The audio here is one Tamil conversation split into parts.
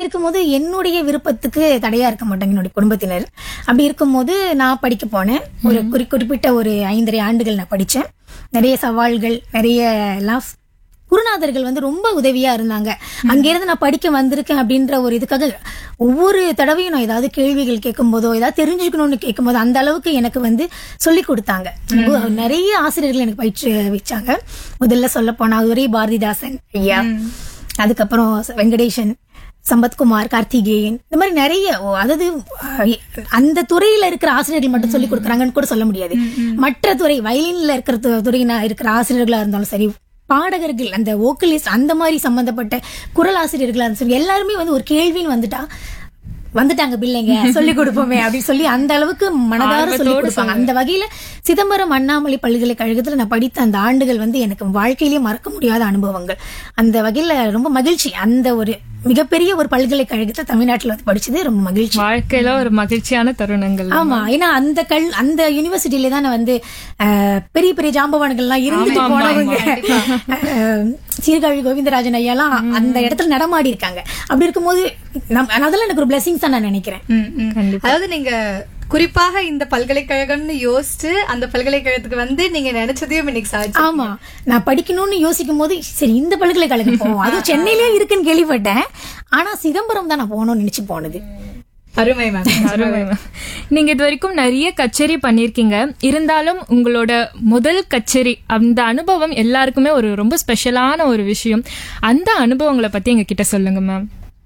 இருக்கும்போது என்னுடைய விருப்பத்துக்கு தடையா இருக்க மாட்டாங்க என்னுடைய குடும்பத்தினர் அப்படி இருக்கும்போது நான் படிக்க போனேன் ஒரு குறி குறிப்பிட்ட ஒரு ஐந்தரை ஆண்டுகள் நான் படிச்சேன் நிறைய சவால்கள் நிறைய எல்லாம் குருநாதர்கள் வந்து ரொம்ப உதவியா இருந்தாங்க அங்கிருந்து நான் படிக்க வந்திருக்கேன் அப்படின்ற ஒரு இதுக்காக ஒவ்வொரு தடவையும் நான் ஏதாவது கேள்விகள் கேட்கும் போதோ ஏதாவது தெரிஞ்சுக்கணும்னு கேட்கும் போது அந்த அளவுக்கு எனக்கு வந்து சொல்லி கொடுத்தாங்க நிறைய ஆசிரியர்கள் எனக்கு பயிற்சி வச்சாங்க முதல்ல சொல்ல போனா ஒரே பாரதிதாசன் ஐயா அதுக்கப்புறம் வெங்கடேசன் சம்பத்குமார் கார்த்திகேயன் இந்த மாதிரி நிறைய ஓ, அதாவது அஹ், அந்த துறையில இருக்கிற ஆசிரியர்கள் மட்டும் சொல்லி கொடுக்குறாங்கன்னு கூட சொல்ல முடியாது மற்ற துறை வயலின்ல இருக்கிற து- துறையினா இருக்கிற ஆசிரியர்களா இருந்தாலும் சரி பாடகர்கள் அந்த வோக்கலிஸ்ட் அந்த மாதிரி சம்பந்தப்பட்ட குரல் ஆசிரியர்களா இருந்தாலும் சரி எல்லாருமே வந்து ஒரு கேள்வின்னு வந்துட்டா வந்துட்டாங்க பிள்ளைங்க சொல்லி கொடுப்போமே அப்படின்னு சொல்லி அந்த அளவுக்கு மனதார சொல்லி கொடுப்பாங்க அந்த வகையில சிதம்பரம் அண்ணாமலை பல்கலைக்கழகத்துல நான் படித்த அந்த ஆண்டுகள் வந்து எனக்கு வாழ்க்கையிலேயே மறக்க முடியாத அனுபவங்கள் அந்த வகையில ரொம்ப மகிழ்ச்சி அந்த ஒரு மிகப்பெரிய ஒரு பல்கலைக்கழகத்துல தமிழ்நாட்டுல வந்து படிச்சது ரொம்ப மகிழ்ச்சி வாழ்க்கையில ஒரு மகிழ்ச்சியான தருணங்கள் ஆமா ஏன்னா அந்த கல் அந்த யூனிவர்சிட்டியில தான் வந்து அஹ், பெரிய பெரிய ஜாம்பவான்கள்லாம் இருந்துட்டு போனவங்க அஹ், சீர்காழி கோவிந்தராஜன் ஐயாலாம் அந்த இடத்துல நடமாடி இருக்காங்க அப்படி இருக்கும்போது நம் அதெல்லாம் எனக்கு ஒரு பிளெஸிங்ஸ் தான் நான் நினைக்கிறேன் ம், ம். அதாவது நீங்க குறிப்பாக இந்த பல்கலைக்கழகம்னு யோசிச்சு அந்த பல்கலைக்கழகத்துக்கு வந்து நீங்க நினைச்சதையும் இன்னைக்கு சாதிச்சு ஆமா நான் படிக்கணும்னு யோசிக்கும் போது சரி இந்த பல்கலைக்கழகம் போவோம் அதுவும் சென்னையிலேயே இருக்குன்னு கேள்விப்பட்டேன் ஆனா சிதம்பரம் தான் நான் போகணும்னு நினைச்சு போனது அருமை மேம் அருமை ma'am. நீங்க இது வரைக்கும் நிறைய கச்சேரி பண்ணிருக்கீங்க இருந்தாலும் உங்களோட முதல் கச்சேரி அந்த அனுபவம் எல்லாருக்குமே ஒரு ரொம்ப ஸ்பெஷலான ஒரு விஷயம் அந்த அனுபவங்களை பத்தி எங்க கிட்ட சொல்லுங்க மேம்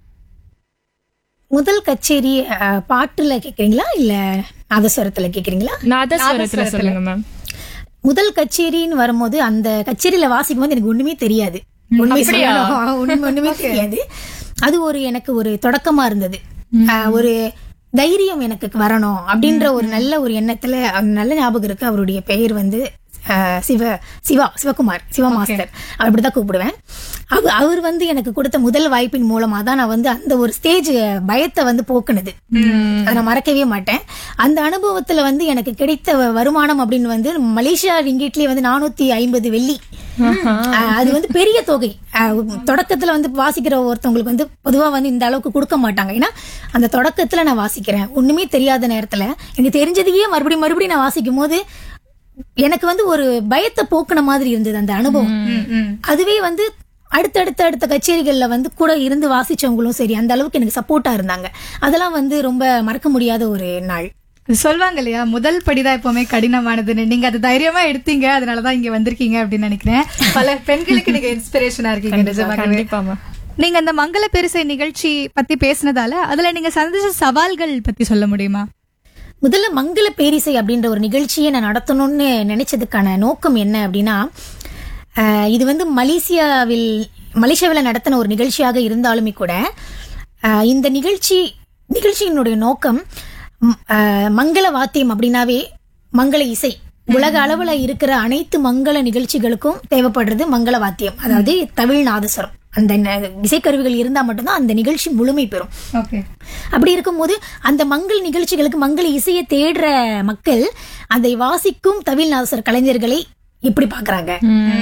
முதல் கச்சேரி அஹ், பாட்டுல கேக்குறீங்களா இல்ல நாதஸ்வரத்துல கேக்குறீங்களா நாதஸ்வரத்துல சொல்லுங்க மேம் முதல் கச்சேரின்னு வரும்போது அந்த கச்சேரியில வாசிக்கும் போது எனக்கு ஒண்ணுமே தெரியாது உண்மை சொல்லணும். உண்மை ஒண்ணுமே தெரியாது அது ஒரு எனக்கு ஒரு தொடக்கமா இருந்தது ஆஹ், ஒரு தைரியம் எனக்கு வரணும் அப்படின்ற ஒரு நல்ல ஒரு எண்ணத்துல அவர் நல்ல ஞாபகம் இருக்கு அவருடைய பெயர் வந்து ஆஹ், சிவ சிவா சிவகுமார் சிவா மாஸ்டர் அவர் அப்படிதான் கூப்பிடுவேன் அவ- அவர் வந்து எனக்கு கொடுத்த முதல் வாய்ப்பின் மூலமா தான் நான் வந்து அந்த ஒரு ஸ்டேஜ் பயத்தை வந்து போக்குனது அதை நான் மறக்கவே மாட்டேன் அந்த அனுபவத்துல வந்து எனக்கு கிடைத்த வ- வருமானம் அப்படின்னு வந்து மலேசியா ரிங்கிட்லயே வந்து நானூத்தி ஐம்பது வெள்ளி ஆஹ் அது வந்து பெரிய தொகை ஆஹ் தொடக்கத்துல வந்து வாசிக்கிற ஒருத்தவங்களுக்கு வந்து பொதுவா வந்து இந்த அளவுக்கு கொடுக்க மாட்டாங்க ஏன்னா அந்த தொடக்கத்துல நான் வாசிக்கிறேன் ஒண்ணுமே தெரியாத நேரத்துல எனக்கு தெரிஞ்சதையே மறுபடியும் மறுபடியும் நான் வாசிக்கும் போது எனக்கு வந்து ஒரு பயத்தை போக்குன மாதிரி இருந்தது அந்த அனுபவம் அதுவே வந்து அடுத்தடுத்த அடுத்த கச்சேரிகள்ல வந்து கூட இருந்து வாசிச்சவங்களும் சரி அந்த அளவுக்கு எனக்கு சப்போர்ட்டா இருந்தாங்க அதெல்லாம் வந்து ரொம்ப மறக்க முடியாத ஒரு நாள் சொல்லுவாங்க இல்லையா முதல் படிதான் எப்பவுமே கடினமானதுன்னு நீங்க அது தைரியமா எடுத்தீங்க அதனாலதான் இங்க வந்திருக்கீங்க அப்படின்னு நினைக்கிறேன் பல பெண்களுக்கு நீங்க இன்ஸ்பிரேஷனா இருக்கீங்க நிஜமாகவே கண்டிப்பா மேம் நீங்க அந்த மங்கள பெருசை நிகழ்ச்சி பத்தி பேசினதால அதுல நீங்க சந்திச்ச சவால்கள் பத்தி சொல்ல முடியுமா முதல்ல மங்கள பேரிசை அப்படின்ற ஒரு நிகழ்ச்சியை நான் நடத்தணும்னு நினைச்சதுக்கான நோக்கம் என்ன அப்படின்னா ஆஹ், இது வந்து மலேசியாவில் மலேசியாவில் நடத்தின ஒரு நிகழ்ச்சியாக இருந்தாலுமே கூட ஆஹ், இந்த நிகழ்ச்சி நிகழ்ச்சியினுடைய நோக்கம் ம், ஆஹ், மங்கள வாத்தியம் அப்படின்னாவே மங்கள இசை உலக அளவுல இருக்கிற அனைத்து மங்கள நிகழ்ச்சிகளுக்கும் தேவைப்படுறது மங்கள வாத்தியம் அதாவது தமிழ் நாதஸ்வரம் அந்த ந- இசைக்கருவிகள் இருந்தா மட்டும்தான் அந்த நிகழ்ச்சி முழுமை பெறும் ஓகே அப்படி இருக்கும்போது அந்த மங்கள் நிகழ்ச்சிகளுக்கு மங்கள இசையை தேடுற மக்கள் அதை வாசிக்கும் தவில் நாசர் கலைஞர்களை எப்படி பாக்குறாங்க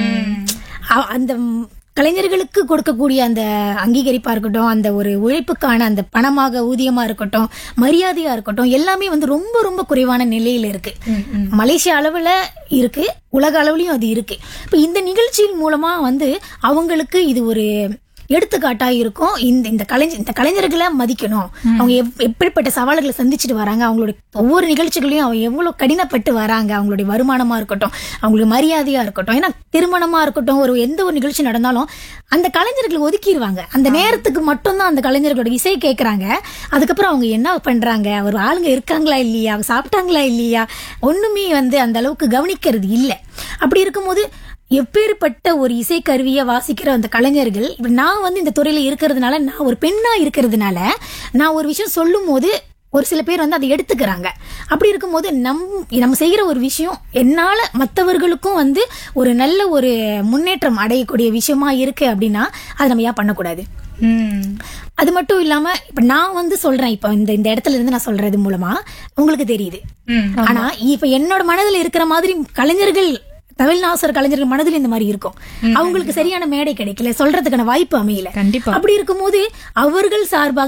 அ- அந்த ம், கலைஞர்களுக்கு கொடுக்கக்கூடிய அந்த அங்கீகரிப்பா இருக்கட்டும் அந்த ஒரு உழைப்புக்கான அந்த பணமாக ஊதியமா இருக்கட்டும் மரியாதையா இருக்கட்டும் எல்லாமே வந்து ரொம்ப ரொம்ப குறைவான நிலையில இருக்கு மலேசியா அளவுல இருக்கு உலக அளவுலயும் அது இருக்கு இப்ப இந்த நிகழ்ச்சியின் மூலமா வந்து அவங்களுக்கு இது ஒரு எடுத்துக்காட்டா இருக்கும் இந்த இந்த கலைஞர் இந்த கலைஞர்களை மதிக்கணும் அவங்க எப்- எப்படிப்பட்ட சவால்களை சந்திச்சுட்டு வராங்க அவங்களுடைய ஒவ்வொரு நிகழ்ச்சிகளையும் அவங்க எவ்வளவு கடினப்பட்டு வராங்க அவங்களுடைய வருமானமா இருக்கட்டும் அவங்களுடைய மரியாதையா இருக்கட்டும் ஏன்னா திருமணமா இருக்கட்டும் ஒரு எந்த ஒரு நிகழ்ச்சி நடந்தாலும் அந்த கலைஞர்களை ஒதுக்கிடுவாங்க அந்த நேரத்துக்கு மட்டும்தான் அந்த கலைஞர்களோட இசை கேட்கறாங்க அதுக்கப்புறம் அவங்க என்ன பண்றாங்க ஒரு ஆளுங்க இருக்காங்களா இல்லையா அவங்க சாப்பிட்டாங்களா இல்லையா ஒண்ணுமே வந்து அந்த அளவுக்கு கவனிக்கிறது இல்ல அப்படி இருக்கும்போது எப்பேற்பட்ட ஒரு இசைக்கருவியை வாசிக்கிற அந்த கலைஞர்கள் இப்ப நான் வந்து இந்த துறையில இருக்கிறதுனால நான் ஒரு பெண்ணா இருக்கிறதுனால நான் ஒரு விஷயம் சொல்லும் போது ஒரு சில பேர் வந்து அதை எடுத்துக்கிறாங்க அப்படி இருக்கும்போது நம் நம்ம செய்யற ஒரு விஷயம் என்னால மற்றவர்களுக்கும் வந்து ஒரு நல்ல ஒரு முன்னேற்றம் அடையக்கூடிய விஷயமா இருக்கு அப்படின்னா அதை நம்ம ஏன் பண்ணக்கூடாது அது மட்டும் இல்லாம இப்ப நான் வந்து சொல்றேன் இப்ப இந்த இந்த இடத்துல இருந்து நான் சொல்றது மூலமா உங்களுக்கு தெரியுது ஆனா இப்ப என்னோட மனதுல இருக்கிற மாதிரி கலைஞர்கள் தமிழ்நாசர் கலைஞர்கள் மனதில் இந்த மாதிரி இருக்கும் அவங்களுக்கு சரியான மேடை கிடைக்கல சொல்றதுக்கான வாய்ப்பு அமையல கண்டிப்பா அப்படி இருக்கும்போது அவர்கள் சார்பாக